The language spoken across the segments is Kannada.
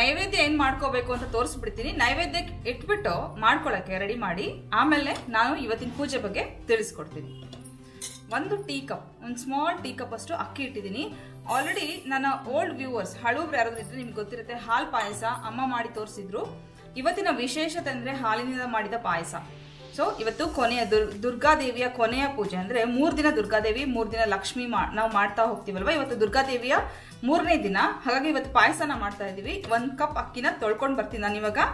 ನೈವೇದ್ಯ ಏನ್ ಮಾಡ್ಕೋಬೇಕು ಅಂತ ತೋರಿಸ್ಬಿಡ್ತೀನಿ ನೈವೇದ್ಯಕ್ಕೆ ಇಟ್ಬಿಟ್ಟು ಮಾಡ್ಕೊಳಕ್ಕೆ ರೆಡಿ ಮಾಡಿ ಆಮೇಲೆ ನಾನು ಇವತ್ತಿನ ಪೂಜೆ ಬಗ್ಗೆ ತಿಳಿಸ್ಕೊಡ್ತೀನಿ ಒಂದು ಟೀ ಕಪ್ ಒಂದು ಸ್ಮಾಲ್ ಟೀ ಕಪ್ ಅಷ್ಟು ಅಕ್ಕಿ ಇಟ್ಟಿದ್ದೀನಿ ಆಲ್ರೆಡಿ ನನ್ನ ಓಲ್ಡ್ ವ್ಯೂವರ್ಸ್ ಹಳಬ್ರು ಯಾರಾದ್ರೂ ಇದ್ರೆ ನಿಮ್ಗೆ ಗೊತ್ತಿರುತ್ತೆ ಹಾಲ್ ಪಾಯಸ ಅಮ್ಮ ಮಾಡಿ ತೋರಿಸಿದ್ರು ಇವತ್ತಿನ ವಿಶೇಷತೆ ಅಂದ್ರೆ ಹಾಲಿನಿಂದ ಮಾಡಿದ ಪಾಯಸ ಸೊ ಇವತ್ತು ಕೊನೆಯ ದುರ್ ದುರ್ಗಾದೇವಿಯ ಕೊನೆಯ ಪೂಜೆ ಅಂದ್ರೆ ಮೂರ್ ದಿನ ದುರ್ಗಾದೇವಿ ಮೂರ್ ದಿನ ಲಕ್ಷ್ಮಿ ಮಾ ನಾವು ಮಾಡ್ತಾ ಹೋಗ್ತೀವಲ್ವಾ ಇವತ್ತು ದುರ್ಗಾದೇವಿಯ ಮೂರನೇ ದಿನ ಹಾಗಾಗಿ ಇವತ್ತು ಪಾಯಸನ ಮಾಡ್ತಾ ಇದೀವಿ ಒಂದ್ ಕಪ್ ಅಕ್ಕಿನ ತೊಳ್ಕೊಂಡ್ ಬರ್ತೀನಿ ನಾನು ಇವಾಗ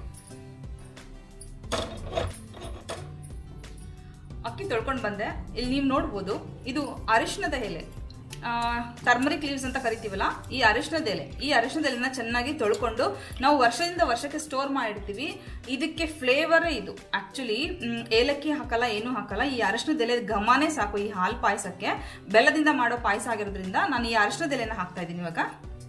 ಅಕ್ಕಿ ತೊಳ್ಕೊಂಡು ಬಂದೆ ಇಲ್ಲಿ ನೀವು ನೋಡ್ಬೋದು ಇದು ಅರಿಶಿಣದ ಎಲೆ ಟರ್ಮರಿಕ್ ಲೀವ್ಸ್ ಅಂತ ಕರಿತೀವಲ್ಲ ಈ ಅರಿಶಿಣದ ಎಲೆ ಈ ಅರಿಶಿಣದ ಎಲೆನ ಚೆನ್ನಾಗಿ ತೊಳ್ಕೊಂಡು ನಾವು ವರ್ಷದಿಂದ ವರ್ಷಕ್ಕೆ ಸ್ಟೋರ್ ಮಾಡಿರ್ತೀವಿ ಇದಕ್ಕೆ ಫ್ಲೇವರೇ ಇದು ಆಕ್ಚುಲಿ ಏಲಕ್ಕಿ ಹಾಕಲ್ಲ ಏನೂ ಹಾಕಲ್ಲ ಈ ಅರಿಶಿಣದ ಎಲೆ ಘಮನೇ ಸಾಕು ಈ ಹಾಲು ಪಾಯಸಕ್ಕೆ ಬೆಲ್ಲದಿಂದ ಮಾಡೋ ಪಾಯಸ ಆಗಿರೋದ್ರಿಂದ ನಾನು ಈ ಅರಿಶಿಣದ ಎಲೆನ ಹಾಕ್ತಾ ಇದ್ದೀನಿ ಇವಾಗ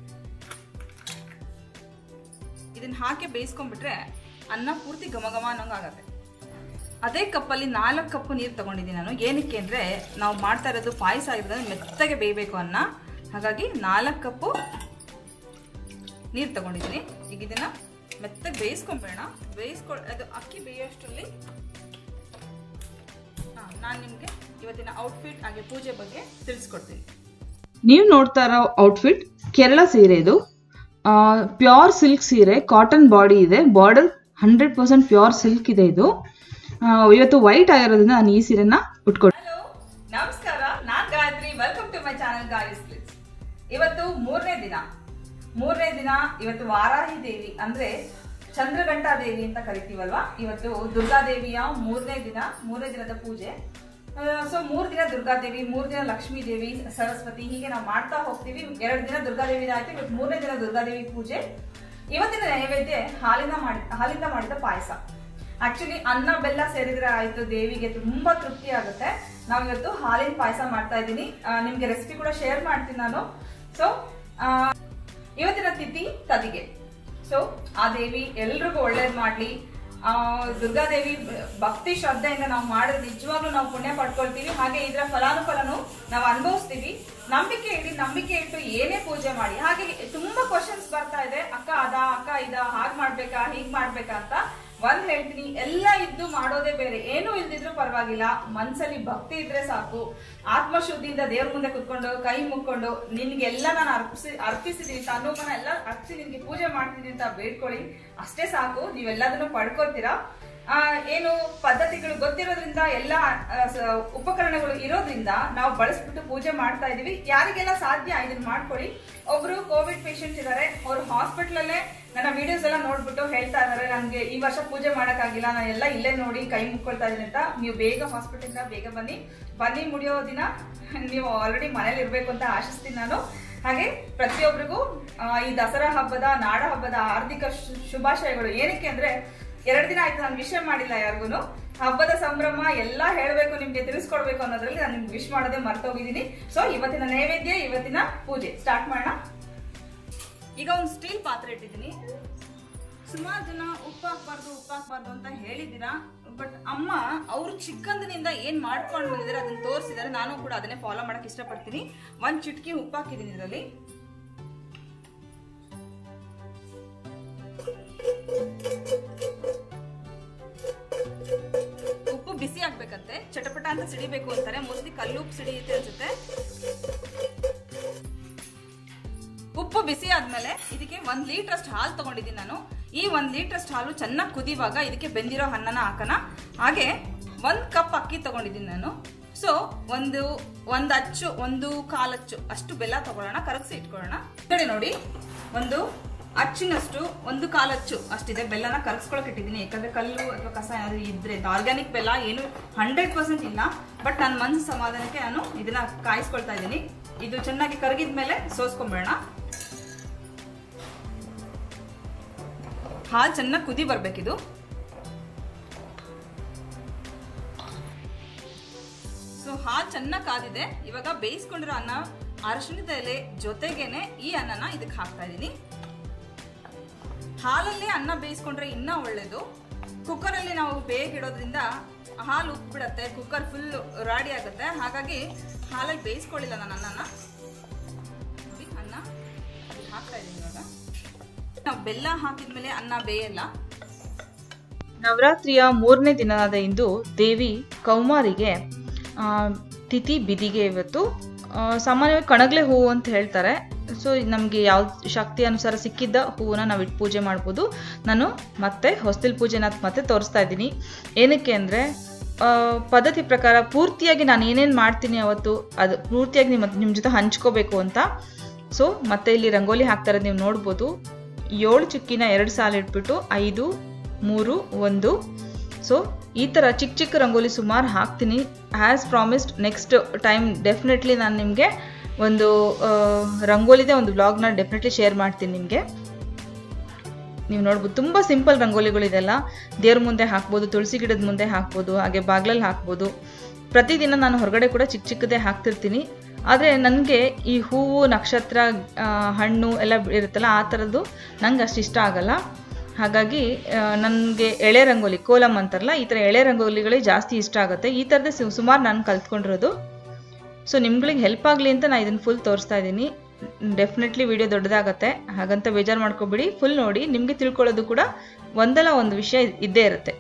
ಇದನ್ನ ಹಾಕಿ ಬೇಯಿಸ್ಕೊಂಡ್ಬಿಟ್ರೆ ಅನ್ನ ಪೂರ್ತಿ ಘಮ ಘಮ ಅನ್ನೋಂಗೆ ಆಗತ್ತೆ ಅದೇ ಕಪ್ಪಲ್ಲಿ ನಾಲ್ಕು ಕಪ್ ನೀರು ತಗೊಂಡಿದ್ದೀನಿ ನಾನು ಏನಕ್ಕೆ ಅಂದರೆ ನಾವು ಮಾಡ್ತಾ ಇರೋದು ಪಾಯಸ ಆಗಿರೋದ್ರಿಂದ ಮೆತ್ತಗೆ ಬೇಯಬೇಕು ಅನ್ನ ಹಾಗಾಗಿ ನಾಲ್ಕು ಕಪ್ಪು ನೀರು ತಗೊಂಡಿದ್ದೀನಿ ಈಗ ಇದನ್ನ ಮೆತ್ತಗೆ ಬೇಯಿಸ್ಕೊಂಬೇಡ ಬೇಯಿಸ್ಕೊ ಅದು ಅಕ್ಕಿ ಬೇಯೋಷ್ಟರಲ್ಲಿ ನಾನು ನಿಮಗೆ ಇವತ್ತಿನ ಔಟ್ಫಿಟ್ ಹಾಗೆ ಪೂಜೆ ಬಗ್ಗೆ ತಿಳಿಸ್ಕೊಡ್ತೀನಿ ನೀವು ನೋಡ್ತಾ ಇರೋ ಔಟ್ಫಿಟ್ ಕೇರಳ ಸೀರೆ ಇದು ಪ್ಯೂರ್ ಸಿಲ್ಕ್ ಸೀರೆ ಕಾಟನ್ ಬಾಡಿ ಇದೆ border hundred percent pure silk ಇದೆ ಇದು ಆ, ಇವತ್ತು ವೈಟ್ ಆಗಿರೋದ್ರಿಂದ ನಾನು ಈ ಸೀರೆನ ಉಟ್ಕೊಂಡು ಹಲೋ ನಮಸ್ಕಾರ ನಾನ್ Gayathri welcome to my channel Gayas clips ಇವತ್ತು ಮೂರನೇ ದಿನ ಮೂರನೇ ದಿನ ಇವತ್ತು ವಾರಾಹಿ ದೇವಿ ಅಂದ್ರೆ ಚಂದ್ರಘಂಟಾ ದೇವಿ ಅಂತ ಕರಿತೀವಲ್ವಾ ಇವತ್ತು ದುರ್ಗಾದೇವಿಯ ಮೂರನೇ ದಿನ ಮೂರನೇ ದಿನದ ಪೂಜೆ ಸೊ ಮೂರ್ ದಿನ ದುರ್ಗಾದೇವಿ ಮೂರ್ ದಿನ ಲಕ್ಷ್ಮೀ ದೇವಿ ಸರಸ್ವತಿ ಹೀಗೆ ನಾವು ಮಾಡ್ತಾ ಹೋಗ್ತೀವಿ ಎರಡು ದಿನ ದುರ್ಗಾದೇವಿ ಆಯ್ತು ಇವತ್ತು ಮೂರನೇ ದಿನ ದುರ್ಗಾದೇವಿ ಪೂಜೆ ಇವತ್ತಿನ ನೈವೇದ್ಯ ಹಾಲಿನ ಮಾಡಿ ಹಾಲಿಂದ ಮಾಡಿದ ಪಾಯಸ ಆಕ್ಚುಲಿ ಅನ್ನ ಬೆಲ್ಲ ಸೇರಿದ್ರೆ ಆಯ್ತು ದೇವಿಗೆ ತುಂಬಾ ತೃಪ್ತಿ ಆಗುತ್ತೆ ನಾವು ಇವತ್ತು ಹಾಲಿನ ಪಾಯಸ ಮಾಡ್ತಾ ಇದ್ದೀನಿ ಆ, ನಿಮ್ಗೆ ರೆಸಿಪಿ ಕೂಡ ಶೇರ್ ಮಾಡ್ತೀನಿ ನಾನು ಸೊ ಇವತ್ತಿನ ತಿಥಿ ತದಿಗೆ ಸೊ ಆ ದೇವಿ ಎಲ್ರಿಗೂ ಒಳ್ಳೇದ್ ಮಾಡ್ಲಿ ಆ ದುರ್ಗಾದೇವಿ ಭಕ್ತಿ ಶ್ರದ್ಧೆಯಿಂದ ನಾವು ಮಾಡಿದ್ರೆ ನಿಜವಾಗ್ಲೂ ನಾವು ಪುಣ್ಯ ಪಡ್ಕೊಳ್ತೀವಿ ಹಾಗೆ ಇದರ ಫಲಾನುಫಲನು ನಾವು ಅನುಭವಿಸ್ತೀವಿ ನಂಬಿಕೆ ಇಡಿ ನಂಬಿಕೆ ಇಟ್ಟು ಏನೇ ಪೂಜೆ ಮಾಡಿ ಹಾಗೆ ತುಂಬಾ ಕ್ವಶನ್ಸ್ ಬರ್ತಾ ಇದೆ ಅಕ್ಕ ಅದ ಅಕ್ಕ ಇದ ಹಾಗ್ ಮಾಡ್ಬೇಕಾ ಹೀಗ್ ಮಾಡ್ಬೇಕಾ ಅಂತ ಒಂದ್ ಹೇಳ್ತೀನಿ ಎಲ್ಲ ಇದ್ದು ಮಾಡೋದೇ ಬೇರೆ ಏನು ಇಲ್ದಿದ್ರು ಪರವಾಗಿಲ್ಲ ಮನ್ಸಲ್ಲಿ ಭಕ್ತಿ ಇದ್ರೆ ಸಾಕು ಆತ್ಮಶುದ್ಧಿಯಿಂದ ದೇವ್ರ ಮುಂದೆ ಕುತ್ಕೊಂಡು ಕೈ ಮುಕ್ಕೊಂಡು ನಿನ್ಗೆಲ್ಲ ನಾನು ಅರ್ಪಿಸಿ ಅರ್ಪಿಸಿದೀನಿ ತನ್ನೂಪನ ಎಲ್ಲ ಅರ್ಪಿಸಿ ನಿನ್ಗೆ ಪೂಜೆ ಮಾಡ್ತೀನಿ ಅಂತ ಬೇಡ್ಕೊಳ್ಳಿ ಅಷ್ಟೇ ಸಾಕು ನೀವೆಲ್ಲದನ್ನು ಪಡ್ಕೊಳ್ತೀರಾ ಆ, ಏನು ಪದ್ಧತಿಗಳು ಗೊತ್ತಿರೋದ್ರಿಂದ ಎಲ್ಲ ಆ, ಸ- ಉಪಕರಣಗಳು ಇರೋದ್ರಿಂದ ನಾವು ಬಳಸ್ಬಿಟ್ಟು ಪೂಜೆ ಮಾಡ್ತಾ ಇದೀವಿ ಯಾರಿಗೆಲ್ಲ ಸಾಧ್ಯ ಇದನ್ನ ಮಾಡ್ಕೊಳ್ಳಿ ಒಬ್ರು ಕೋವಿಡ್ ಪೇಷಂಟ್ ಇದಾರೆ ಅವ್ರು ಹಾಸ್ಪಿಟಲ್ ಅಲ್ಲೇ ನನ್ನ ವಿಡಿಯೋಸ್ ಎಲ್ಲ ನೋಡ್ಬಿಟ್ಟು ಹೇಳ್ತಾ ಇದಾರೆ ನನ್ಗೆ ಈ ವರ್ಷ ಪೂಜೆ ಮಾಡಕ್ಕಾಗಿಲ್ಲ ನಾನು ಎಲ್ಲ ಇಲ್ಲೇ ನೋಡಿ ಕೈ ಮುಕ್ಕೊಳ್ತಾ ಇದೀನಿ ಅಂತ ನೀವು ಬೇಗ ಹಾಸ್ಪಿಟಲ್ ಬೇಗ ಬನ್ನಿ ಬನ್ನಿ ಮುಡಿಯೋ ದಿನ ನೀವು ಆಲ್ರೆಡಿ ಮನೇಲಿ ಇರ್ಬೇಕು ಅಂತ ಆಶಿಸ್ತೀನಿ ನಾನು ಹಾಗೆ ಪ್ರತಿಯೊಬ್ಬರಿಗೂ ಆ, ಈ ದಸರಾ ಹಬ್ಬದ ನಾಡ ಹಬ್ಬದ ಹಾರ್ದಿಕ ಶು- ಶುಭಾಶಯಗಳು ಏನಕ್ಕೆ ಅಂದ್ರೆ ಎರಡು ದಿನ ಆಯ್ತು ನಾನು ವಿಷಯ ಮಾಡಿಲ್ಲ ಯಾರಿಗೂ ಹಬ್ಬದ ಸಂಭ್ರಮ ಎಲ್ಲ ಹೇಳಬೇಕು ನಿಮ್ಗೆ ತಿಳಿಸ್ಕೊಡ್ಬೇಕು ಅನ್ನೋದ್ರಲ್ಲಿ ನಾನು ನಿಮ್ಗೆ ವಿಶ್ ಮಾಡೋದೇ ಮರ್ತೋಗಿದ್ದೀನಿ ಸೊ ಇವತ್ತಿನ ನೈವೇದ್ಯ ಇವತ್ತಿನ ಪೂಜೆ ಸ್ಟಾರ್ಟ್ ಮಾಡೋಣ ಈಗ ಒಂದು ಸ್ಟೀಲ್ ಪಾತ್ರೆ ಇಟ್ಟಿದ್ದೀನಿ ಸುಮಾರು ಜನ ಉಪ್ಪು ಹಾಕ್ಬಾರ್ದು ಉಪ್ಪು ಹಾಕ್ಬಾರ್ದು ಅಂತ ಹೇಳಿದ್ದೀರಾ ಬಟ್ ಅಮ್ಮ ಅವರು ಚಿಕ್ಕಂದಿನಿಂದ ಏನ್ ಮಾಡ್ಕೊಂಡು ಬಂದಿದ್ದಾರೆ ಅದನ್ನ ತೋರಿಸಿದ್ದಾರೆ ನಾನು ಕೂಡ ಅದನ್ನೇ ಫಾಲೋ ಮಾಡಕ್ ಇಷ್ಟಪಡ್ತೀನಿ ಒಂದ್ ಚಿಟ್ಕಿ ಉಪ್ಪು ಹಾಕಿದ್ದೀನಿ ಇದರಲ್ಲಿ ಉಪ್ಪು ಬಿಸಿ ಆಗ್ಬೇಕಂತೆ ಚಟಪಟ ಅಂತ ಸಿಡಿಬೇಕು ಅಂತಾರೆ ಮೋಸ್ಟ್ಲಿ ಕಲ್ಲು ಉಪ್ಪು ಸಿಡಿಯುತ್ತೆ ಅನ್ಸುತ್ತೆ ಉಪ್ಪು ಬಿಸಿ ಆದ್ಮೇಲೆ ಇದಕ್ಕೆ ಒಂದ್ ಲೀಟರ್ ಅಷ್ಟು ಹಾಲು ತಗೊಂಡಿದ್ದೀನಿ ನಾನು ಈ ಒಂದ್ ಲೀಟರ್ ಅಷ್ಟು ಹಾಲು ಚೆನ್ನಾಗಿ ಕುದಿವಾಗ ಇದಕ್ಕೆ ಬೆಂದಿರೋ ಅನ್ನನ ಹಾಕೋಣ ಹಾಗೆ ಒಂದ್ ಕಪ್ ಅಕ್ಕಿ ತಗೊಂಡಿದ್ದೀನಿ ನಾನು ಸೊ ಒಂದು ಒಂದ್ ಅಚ್ಚು ಒಂದು ಕಾಲಚ್ಚು ಅಷ್ಟು ಬೆಲ್ಲ ತಗೊಳ್ಳೋಣ ಕರಗಿಸಿ ಇಟ್ಕೊಳ್ಳೋಣ ಈ ಕಡೆ ನೋಡಿ ಒಂದು ಅಚ್ಚಿನಷ್ಟು ಒಂದು ಕಾಲಚ್ಚು ಅಷ್ಟಿದೆ ಬೆಲ್ಲನ ಕರಗಿಸ್ಕೊಳಕ್ ಇಟ್ಟಿದ್ದೀನಿ ಯಾಕಂದ್ರೆ ಕಲ್ಲು ಅಥವಾ ಕಸ ಏನಾದ್ರು ಇದ್ರೆ ಆರ್ಗ್ಯಾನಿಕ್ ಬೆಲ್ಲ ಏನು ಹಂಡ್ರೆಡ್ ಪರ್ಸೆಂಟ್ ಇಲ್ಲ ಬಟ್ ನನ್ನ ಮನಸ್ಸು ಸಮಾಧಾನಕ್ಕೆ ನಾನು ಇದನ್ನ ಕಾಯಿಸ್ಕೊಳ್ತಾ ಇದ್ದೀನಿ ಇದು ಚೆನ್ನಾಗಿ ಕರಗಿದ್ಮೇಲೆ ಸೋಸ್ಕೊಂಬೇಡ ಹಾಲು ಚೆನ್ನಾಗಿ ಕುದಿ ಬರ್ಬೇಕಿದು ಸೊ ಹಾಲು ಚೆನ್ನಾಗಿ ಕಾದಿದೆ ಇವಾಗ ಬೇಯಿಸ್ಕೊಂಡಿರೋ ಅನ್ನ ಅರಶಿಣದ ಎಲೆ ಜೊತೆಗೇನೆ ಈ ಅನ್ನನ ಇದಕ್ಕೆ ಹಾಕ್ತಾ ಇದ್ದೀನಿ ಹಾಲಲ್ಲೇ ಅನ್ನ ಬೇಯಿಸ್ಕೊಂಡ್ರೆ ಇನ್ನೂ ಒಳ್ಳೇದು ಕುಕ್ಕರಲ್ಲಿ ನಾವು ಬೇಗ ಇಡೋದ್ರಿಂದ ಹಾಲು ಉಪ್ಪಿಬಿಡತ್ತೆ ಕುಕ್ಕರ್ ಫುಲ್ ರಾಡಿ ಆಗುತ್ತೆ ಹಾಗಾಗಿ ಹಾಲಲ್ಲಿ ಬೇಯಿಸ್ಕೊಳ್ಳಿಲ್ಲ ನಾನು ಅನ್ನನ ನೋಡಿ ಅನ್ನ ಅದಕ್ಕೆ ಹಾಕ್ತಾ ಇದ್ದೀನಿ ಇವಾಗ ನಾವು ಬೆಲ್ಲ ಹಾಕಿದ್ಮೇಲೆ ಅನ್ನ ಬೇಯಲ್ಲ ನವರಾತ್ರಿಯ ಮೂರನೇ ದಿನದ ಇಂದು ದೇವಿ ಕೌಮಾರಿಗೆ ಆ, ತಿಥಿ ಬಿದಿಗೆ ಇವತ್ತು ಆ, ಸಾಮಾನ್ಯವಾಗಿ ಕಣಗ್ಲೆ ಹೂವು ಅಂತ ಹೇಳ್ತಾರೆ ಸೊ ನಮಗೆ ಯಾವ ಶಕ್ತಿ ಅನುಸಾರ ಸಿಕ್ಕಿದ್ದ ಹೂವನ್ನ ನಾವು ಇಟ್ಟು ಪೂಜೆ ಮಾಡ್ಬೋದು ನಾನು ಮತ್ತೆ ಹೊಸ್ತಿಲ್ ಪೂಜೆನ ಮತ್ತೆ ತೋರಿಸ್ತಾ ಇದ್ದೀನಿ ಏನಕ್ಕೆ ಅಂದರೆ ಪದ್ಧತಿ ಪ್ರಕಾರ ಪೂರ್ತಿಯಾಗಿ ನಾನು ಏನೇನು ಮಾಡ್ತೀನಿ ಅವತ್ತು ಅದು ಪೂರ್ತಿಯಾಗಿ ನಿಮ್ಮ ನಿಮ್ಮ ಜೊತೆ ಹಂಚ್ಕೋಬೇಕು ಅಂತ ಸೊ ಮತ್ತೆ ಇಲ್ಲಿ ರಂಗೋಲಿ ಹಾಕ್ತಾ ಇರೋದು ನೀವು ನೋಡ್ಬೋದು ಏಳು ಚುಕ್ಕಿನ ಎರಡು ಸಾಲು ಇಟ್ಬಿಟ್ಟು ಐದು ಮೂರು ಒಂದು ಸೊ ಈ ಥರ ಚಿಕ್ಕ ಚಿಕ್ಕ ರಂಗೋಲಿ ಸುಮಾರು ಹಾಕ್ತೀನಿ as promised next time definitely ನಾನು ನಿಮಗೆ ಒಂದು ಆ, ರಂಗೋಲಿದೆ ಒಂದು ಬ್ಲಾಗ್ನ ಡೆಫಿನೆಟ್ಲಿ ಶೇರ್ ಮಾಡ್ತೀನಿ ನಿಮಗೆ ನೀವು ನೋಡ್ಬೋದು ತುಂಬ ಸಿಂಪಲ್ ರಂಗೋಲಿಗಳಿದೆಲ್ಲ ದೇವ್ರ ಮುಂದೆ ಹಾಕ್ಬೋದು ತುಳಸಿ ಗಿಡದ ಮುಂದೆ ಹಾಕ್ಬೋದು ಹಾಗೆ ಬಾಗ್ಲಲ್ಲಿ ಹಾಕ್ಬೋದು ಪ್ರತಿದಿನ ನಾನು ಹೊರಗಡೆ ಕೂಡ ಚಿಕ್ಕ ಚಿಕ್ಕದೇ ಹಾಕ್ತಿರ್ತೀನಿ ಆದರೆ ನನಗೆ ಈ ಹೂವು ನಕ್ಷತ್ರ ಆ, ಹಣ್ಣು ಎಲ್ಲ ಇರುತ್ತಲ್ಲ ಆ ಥರದ್ದು ನಂಗೆ ಅಷ್ಟು ಇಷ್ಟ ಆಗಲ್ಲ ಹಾಗಾಗಿ ನನಗೆ ಎಳೆ ರಂಗೋಲಿ ಕೋಲಮ್ ಅಂತಾರಲ್ಲ ಈ ಥರ ಎಳೆ ರಂಗೋಲಿಗಳೇ ಜಾಸ್ತಿ ಇಷ್ಟ ಆಗುತ್ತೆ ಈ ಥರದೇ ಸುಮಾರು ನಾನು ಕಲ್ತ್ಕೊಂಡಿರೋದು ಸೊ ನಿಮ್ಗಳಿಗೆ ಹೆಲ್ಪ್ ಆಗಲಿ ಅಂತ ನಾನು ಇದನ್ನು ಫುಲ್ ತೋರಿಸ್ತಾ ಇದ್ದೀನಿ ಡೆಫಿನೆಟ್ಲಿ ವಿಡಿಯೋ ದೊಡ್ಡದಾಗತ್ತೆ ಹಾಗಂತ ಬೇಜಾರು ಮಾಡ್ಕೊಬೇಡಿ ಫುಲ್ ನೋಡಿ ನಿಮಗೆ ತಿಳ್ಕೊಳ್ಳೋದು ಕೂಡ ಒಂದಲ್ಲ ಒಂದು ವಿಷಯ ಇದ್ದೇ ಇರುತ್ತೆ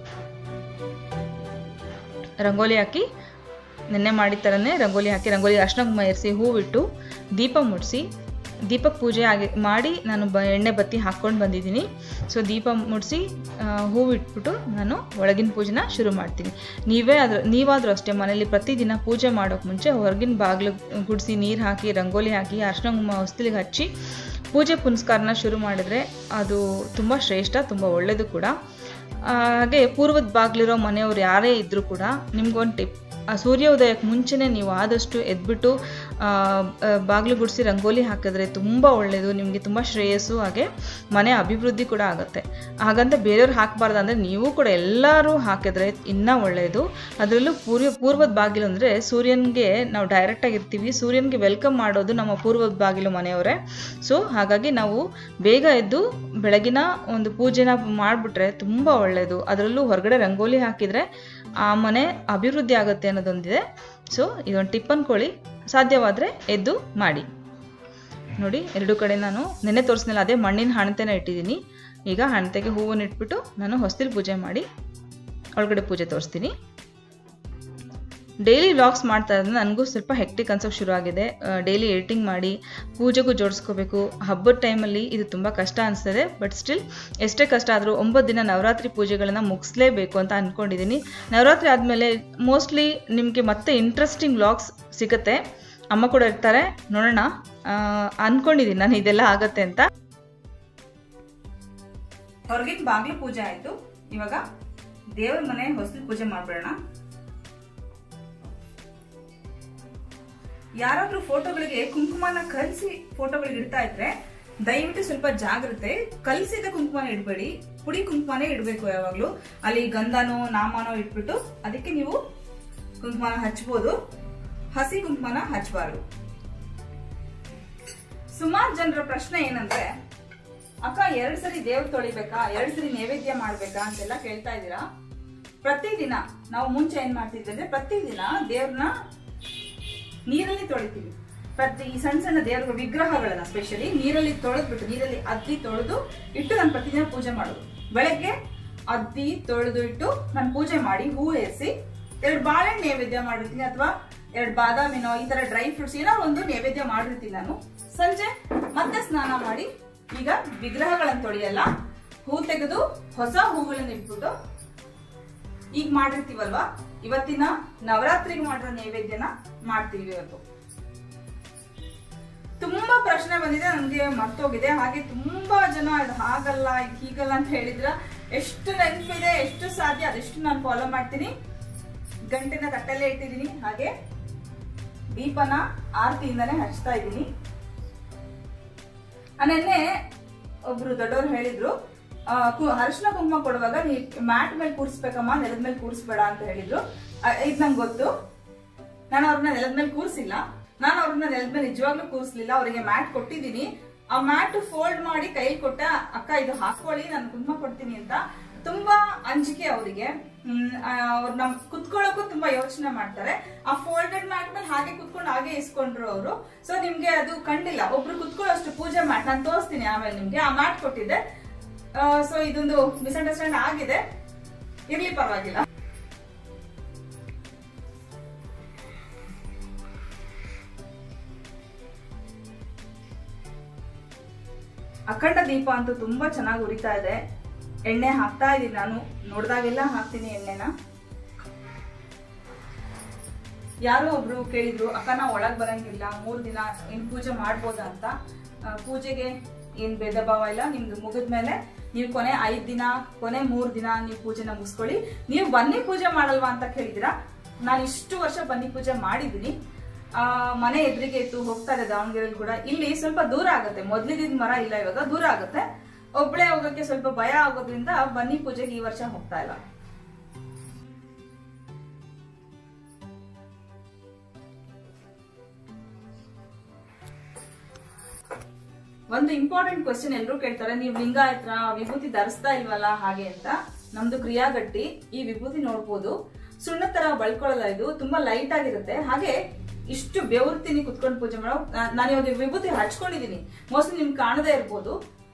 ರಂಗೋಲಿ ಹಾಕಿ ನೆನ್ನೆ ಮಾಡಿದ ಥರನೇ ರಂಗೋಲಿ ಹಾಕಿ ರಂಗೋಲಿ ಅರ್ಶಿನ ಕುಂಕುಮ ಏರಿಸಿ ಹೂವಿಟ್ಟು ದೀಪ ಮುಡಿಸಿ ದೀಪಕ್ಕೆ ಪೂಜೆ ಆಗಿ ಮಾಡಿ ನಾನು ಬ ಎಣ್ಣೆ ಬತ್ತಿ ಹಾಕ್ಕೊಂಡು ಬಂದಿದ್ದೀನಿ ಸೊ ದೀಪ ಮುಡಿಸಿ ಹೂವಿಟ್ಬಿಟ್ಟು ನಾನು ಒಳಗಿನ ಪೂಜೆನ ಶುರು ಮಾಡ್ತೀನಿ ನೀವೇ ಅದ್ರ ನೀವಾದರೂ ಅಷ್ಟೇ ಮನೇಲಿ ಪ್ರತಿದಿನ ಪೂಜೆ ಮಾಡೋಕೆ ಮುಂಚೆ ಹೊರಗಿನ ಬಾಗಿಲು ಗುಡಿಸಿ ನೀರು ಹಾಕಿ ರಂಗೋಲಿ ಹಾಕಿ ಅರ್ಶಿನ ಕುಂಕುಮ ಹೊಸ್ತಿಲಿಗೆ ಹಚ್ಚಿ ಪೂಜೆ ಪುನಸ್ಕಾರನ ಶುರು ಮಾಡಿದ್ರೆ ಅದು ತುಂಬ ಶ್ರೇಷ್ಠ ತುಂಬ ಒಳ್ಳೆಯದು ಕೂಡ ಆ, ಹಾಗೆ ಪೂರ್ವದ ಬಾಗಿಲಿರೋ ಮನೆಯವ್ರು ಯಾರೇ ಇದ್ದರೂ ಕೂಡ ನಿಮ್ಗೊಂದು ಟಿಪ್ ಆ ಸೂರ್ಯೋದಯಕ್ಕೆ ಮುಂಚೆನೇ ನೀವು ಆದಷ್ಟು ಎದ್ಬಿಟ್ಟು ಬಾಗಿಲು ಗುಡಿಸಿ ರಂಗೋಲಿ ಹಾಕಿದ್ರೆ ತುಂಬ ಒಳ್ಳೆಯದು ನಿಮಗೆ ತುಂಬ ಶ್ರೇಯಸ್ಸು ಹಾಗೆ ಮನೆ ಅಭಿವೃದ್ಧಿ ಕೂಡ ಆಗುತ್ತೆ ಹಾಗಂತ ಬೇರೆಯವ್ರು ಹಾಕಬಾರ್ದು ಅಂದರೆ ನೀವು ಕೂಡ ಎಲ್ಲರೂ ಹಾಕಿದ್ರೆ ಇನ್ನೂ ಒಳ್ಳೆಯದು ಅದರಲ್ಲೂ ಪೂರ್ವ ಪೂರ್ವದ ಬಾಗಿಲು ಅಂದರೆ ಸೂರ್ಯನಿಗೆ ನಾವು ಡೈರೆಕ್ಟಾಗಿ ಇರ್ತೀವಿ ಸೂರ್ಯನಿಗೆ ವೆಲ್ಕಮ್ ಮಾಡೋದು ನಮ್ಮ ಪೂರ್ವದ ಬಾಗಿಲು ಮನೆಯವರೇ ಸೊ ಹಾಗಾಗಿ ನಾವು ಬೇಗ ಎದ್ದು ಬೆಳಗಿನ ಒಂದು ಪೂಜೆನ ಮಾಡಿಬಿಟ್ರೆ ತುಂಬ ಒಳ್ಳೆಯದು ಅದರಲ್ಲೂ ಹೊರಗಡೆ ರಂಗೋಲಿ ಹಾಕಿದರೆ ಆ ಮನೆ ಅಭಿವೃದ್ಧಿ ಆಗುತ್ತೆ ಅನ್ನೋದೊಂದಿದೆ ಸೊ ಇದೊಂದು ಟಿಪ್ ಅನ್ಕೊಳ್ಳಿ ಸಾಧ್ಯವಾದರೆ ಎದ್ದು ಮಾಡಿ ನೋಡಿ ಎರಡು ಕಡೆ ನಾನು ನೆನ್ನೆ ತೋರಿಸ್ನಲ್ಲ ಅದೇ ಮಣ್ಣಿನ ಹಣತೆನ ಇಟ್ಟಿದ್ದೀನಿ ಈಗ ಹಣತೆಗೆ ಹೂವನ್ನು ಇಟ್ಬಿಟ್ಟು ನಾನು ಹೊಸ್ತಿಲ್ ಪೂಜೆ ಮಾಡಿ ಒಳಗಡೆ ಪೂಜೆ ತೋರಿಸ್ತೀನಿ ಡೈಲಿ ವ್ಲಾಗ್ಸ್ ಮಾಡ್ತಾ ಇದ್ರೆ ನನಗೂ ಸ್ವಲ್ಪ ಹೆಕ್ಟಿಕ್ ಅನ್ಸೋಕೆ ಶುರು ಆಗಿದೆ ಡೈಲಿ ಎಡಿಟಿಂಗ್ ಮಾಡಿ ಪೂಜೆಗೂ ಜೋಡಿಸ್ಕೋಬೇಕು ಹಬ್ಬದ ಟೈಮಲ್ಲಿ ಇದು ತುಂಬ ಕಷ್ಟ ಅನಿಸ್ತದೆ ಬಟ್ ಸ್ಟಿಲ್ ಎಷ್ಟೇ ಕಷ್ಟ ಆದರೂ ಒಂಬತ್ತು ದಿನ ನವರಾತ್ರಿ ಪೂಜೆಗಳನ್ನು ಮುಗಿಸ್ಲೇಬೇಕು ಅಂತ ಅಂದ್ಕೊಂಡಿದ್ದೀನಿ ನವರಾತ್ರಿ ಆದಮೇಲೆ ಮೋಸ್ಟ್ಲಿ ನಿಮಗೆ ಮತ್ತೆ ಇಂಟ್ರೆಸ್ಟಿಂಗ್ ವ್ಲಾಗ್ಸ್ ಸಿಗುತ್ತೆ ಅಮ್ಮ ಕೂಡ ಇರ್ತಾರೆ ನೋಡೋಣ ಆ, ಅನ್ಕೊಂಡಿದ್ದೀನಿ ನಾನು ಇದೆಲ್ಲ ಆಗತ್ತೆ ಅಂತ ಹೊರಗಿನ ಬಾಗ್ಲು ಪೂಜೆ ಆಯ್ತು ಇವಾಗ ದೇವರ ಮನೆ ಹೊಸಲು ಪೂಜೆ ಮಾಡ್ಬಿಡೋಣ ಯಾರಾದ್ರೂ ಫೋಟೋಗಳಿಗೆ ಕುಂಕುಮನ ಕಲಸಿ ಫೋಟೋಗಳಿಗೆ ಇಡ್ತಾ ಇದ್ರೆ ದಯವಿಟ್ಟು ಸ್ವಲ್ಪ ಜಾಗ್ರತೆ ಕಲಸಿದ ಕುಂಕುಮನ ಇಡಬೇಡಿ ಪುಡಿ ಕುಂಕುಮನೇ ಇಡಬೇಕು ಯಾವಾಗ್ಲೂ ಅಲ್ಲಿ ಗಂಧನೋ ನಾಮನೋ ಇಟ್ಬಿಟ್ಟು ಅದಕ್ಕೆ ನೀವು ಕುಂಕುಮನ ಹಚ್ಬೋದು ಹಸಿ ಕುಂಕುಮನ ಹಚ್ಚಬಾರ್ದು ಸುಮಾರು ಜನರ ಪ್ರಶ್ನೆ ಏನಂದ್ರೆ ಅಕ್ಕ ಎರಡ್ ಸರಿ ದೇವ್ರ ತೊಳಿಬೇಕಾ ಎರಡ್ ಸರಿ ನೈವೇದ್ಯ ಮಾಡ್ಬೇಕಾ ಅಂತೆಲ್ಲ ಕೇಳ್ತಾ ಇದ್ದೀರಾ ಪ್ರತಿದಿನ ನಾವು ಮುಂಚೆ ಏನ್ ಮಾಡ್ತಿದ್ವಿ ಅಂದ್ರೆ ಪ್ರತಿದಿನ ದೇವ್ರನ್ನ ನೀರಲ್ಲಿ ತೊಳಿತೀವಿ ಪ್ರತಿ ಈ ಸಣ್ಣ ಸಣ್ಣ ದೇವರ ವಿಗ್ರಹಗಳನ್ನ ಸ್ಪೆಷಲಿ ನೀರಲ್ಲಿ ತೊಳೆದ್ಬಿಟ್ಟು ನೀರಲ್ಲಿ ಅದ್ದಿ ತೊಳೆದು ಇಟ್ಟು ನಾನು ಪ್ರತಿದಿನ ಪೂಜೆ ಮಾಡೋದು ಬೆಳಗ್ಗೆ ಅದ್ದಿ ತೊಳೆದು ಇಟ್ಟು ನಾನು ಪೂಜೆ ಮಾಡಿ ಹೂ ಏರಿಸಿ ಎರಡು ಬಾಳೆಹಣ್ಣು ನೈವೇದ್ಯ ಮಾಡಿರ್ತೀನಿ ಅಥವಾ ಎರಡು ಬಾದಾಮಿನೋ ಈ ತರ ಡ್ರೈ ಫ್ರೂಟ್ಸ್ ಏನೋ ಒಂದು ನೈವೇದ್ಯ ಮಾಡಿರ್ತೀನಿ ನಾನು ಸಂಜೆ ಮತ್ತೆ ಸ್ನಾನ ಮಾಡಿ ಈಗ ವಿಗ್ರಹಗಳನ್ನು ತೊಳೆಯಲ್ಲ ಹೂ ತೆಗೆದು ಹೊಸ ಹೂಗಳನ್ನ ಇಟ್ಬಿಟ್ಟು ಈಗ ಮಾಡಿರ್ತೀವಲ್ವಾ ಇವತ್ತಿನ ನವರಾತ್ರಿಗೆ ಮಾಡಿರೋ ನೈವೇದ್ಯನ ಮಾಡ್ತೀವಿ ಇವತ್ತು ತುಂಬಾ ಪ್ರಶ್ನೆ ಬಂದಿದೆ ನನಗೆ ಮರ್ತೋಗಿದೆ ಹಾಗೆ ತುಂಬಾ ಜನ ಇದು ಹಾಗಲ್ಲ ಇದು ಹೀಗಲ್ಲ ಅಂತ ಹೇಳಿದ್ರ ಎಷ್ಟು ನೆನಪಿದೆ ಎಷ್ಟು ಸಾಧ್ಯ ಅದೆಷ್ಟು ನಾನು ಫಾಲೋ ಮಾಡ್ತೀನಿ ಗಂಟೆನ ತಟ್ಟಲ್ಲೇ ಇಟ್ಟಿದ್ದೀನಿ ಹಾಗೆ ದೀಪನ ಆರತಿಯಿಂದಾನೇ ಹಚ್ತಾ ಇದ್ದೀನಿ ನೆನ್ನೆ ಒಬ್ರು ದೊಡ್ಡವರು ಹೇಳಿದ್ರು ಆ, ಕು- ಅರಿಶಿನ ಕುಂಕುಮ ಕೊಡುವಾಗ ನೀ ಮ್ಯಾಟ್ ಮೇಲೆ ಕೂರಿಸ್ಬೇಕಮ್ಮ ನೆಲದ ಮೇಲೆ ಕೂರಿಸ್ಬೇಡ ಅಂತ ಹೇಳಿದ್ರು ಆ, ಇದ್ ನಂಗೆ ಗೊತ್ತು ನಾನು ಅವ್ರನ್ನ ನೆಲದ ಮೇಲೆ ಕೂರಿಸಿಲ್ಲ ನಾನು ಅವ್ರನ್ನ ನೆಲದ ಮೇಲೆ ನಿಜವಾಗ್ಲೂ ಕೂರಿಸ್ಲಿಲ್ಲ ಅವರಿಗೆ ಮ್ಯಾಟ್ ಕೊಟ್ಟಿದ್ದೀನಿ ಆ ಮ್ಯಾಟ್ ಫೋಲ್ಡ್ ಮಾಡಿ ಕೈ ಕೊಟ್ಟ ಅಕ್ಕ ಇದು ಹಾಕೊಳ್ಳಿ ನಾನು ಕುಂಕುಮ ಕೊಡ್ತೀನಿ ಅಂತ ತುಂಬಾ ಅಂಜಿಕೆ ಅವರಿಗೆ ಅವ್ರು ನಮ್ ಕುತ್ಕೊಳ್ಳೋಕ್ಕೂ ತುಂಬಾ ಯೋಚನೆ ಮಾಡ್ತಾರೆ ಆ ಫೋಲ್ಡೆಡ್ ಮ್ಯಾಟ್ ಮೇಲೆ ಹಾಗೆ ಕುತ್ಕೊಂಡು ಹಾಗೆ ಇಸ್ಕೊಂಡ್ರು ಅವರು ಸೊ ನಿಮ್ಗೆ ಅದು ಕಂಡಿಲ್ಲ ಒಬ್ರು ಕುತ್ಕೊಳ್ಳೋಷ್ಟು ಪೂಜೆ ಮ್ಯಾಟ್ ನಾನು ತೋರಿಸ್ತೀನಿ ಆಮೇಲೆ ನಿಮ್ಗೆ ಆ ಮ್ಯಾಟ್ ಕೊಟ್ಟಿದ್ದೆ ಸೊ ಇದೊಂದು ಮಿಸ್ಅಂಡರ್ಸ್ಟ್ಯಾಂಡ್ ಆಗಿದೆ ಇರ್ಲಿ ಪರವಾಗಿಲ್ಲ ಅಖಂಡ ದೀಪ ಅಂತೂ ತುಂಬಾ ಚೆನ್ನಾಗಿ ಉರಿತಾ ಇದೆ ಎಣ್ಣೆ ಹಾಕ್ತಾ ಇದೀನಿ ನಾನು ನೋಡ್ದಾಗೆಲ್ಲ ಹಾಕ್ತೀನಿ ಎಣ್ಣೆನ ಯಾರೋ ಒಬ್ರು ಕೇಳಿದ್ರು ಅಕ್ಕ ನಾವು ಒಳಗ್ ಬರಂಗಿಲ್ಲ ಮೂರ್ ದಿನ ಏನ್ ಪೂಜೆ ಮಾಡ್ಬೋದಾ ಅಂತ ಆ, ಪೂಜೆಗೆ ಏನ್ ಭೇದ ಭಾವ ಇಲ್ಲ ನಿಮ್ದು ಮುಗಿದ್ಮೇಲೆ ನೀವು ಕೊನೆ ಐದ್ ದಿನ ಕೊನೆ ಮೂರ್ ದಿನ ನೀವು ಪೂಜೆನ ಮುಗಿಸ್ಕೊಳ್ಳಿ ನೀವು ಬನ್ನಿ ಪೂಜೆ ಮಾಡಲ್ವಾ ಅಂತ ಕೇಳಿದಿರಾ ನಾನು ಇಷ್ಟು ವರ್ಷ ಬನ್ನಿ ಪೂಜೆ ಮಾಡಿದ್ದೀನಿ ಆ ಮನೆ ಎದುರಿಗೆ ಇತ್ತು ಹೋಗ್ತಾ ಇದೆ ದಾವಣಗೆರೆಯಲ್ಲಿ ಕೂಡ ಇಲ್ಲಿ ಸ್ವಲ್ಪ ದೂರ ಆಗುತ್ತೆ ಮೊದ್ಲಿದ್ದ ಮರ ಇಲ್ಲ ಇವಾಗ ದೂರ ಆಗುತ್ತೆ ಒಬ್ಳೆ ಹೋಗಕ್ಕೆ ಸ್ವಲ್ಪ ಭಯ ಆಗೋದ್ರಿಂದ ಬನ್ನಿ ಪೂಜೆಗೆ ಈ ವರ್ಷ ಹೋಗ್ತಾ ಇಲ್ಲ ಒಂದು ಇಂಪಾರ್ಟೆಂಟ್ ಕ್ವಶನ್ ಎಲ್ಲರೂ ಕೇಳ್ತಾರೆ ನೀವು ಲಿಂಗಾಯತ್ರ ವಿಭೂತಿ ಧರಿಸ್ತಾ ಇಲ್ವಲ್ಲ ಹಾಗೆ ಅಂತ ನಮ್ದು ಕ್ರಿಯಾಗಟ್ಟಿ ಈ ವಿಭೂತಿ ನೋಡ್ಬೋದು ಸುಣ್ಣ ತರ ಬಳ್ಕೊಳ್ಳಲ್ಲ ಇದು ತುಂಬಾ ಲೈಟ್ ಆಗಿರುತ್ತೆ ಹಾಗೆ ಇಷ್ಟು ಬೆವರ್ತೀನಿ ಕುತ್ಕೊಂಡು ಪೂಜೆ ಮಾಡೋ ನಾ- ನಾನು ಇವಾಗ ವಿಭೂತಿ ಹಚ್ಕೊಂಡಿದೀನಿ ಮೋಸ್ಟ್ಲಿ ನಿಮ್ಗೆ ಕಾಣದೇ ಇರ್ಬೋದು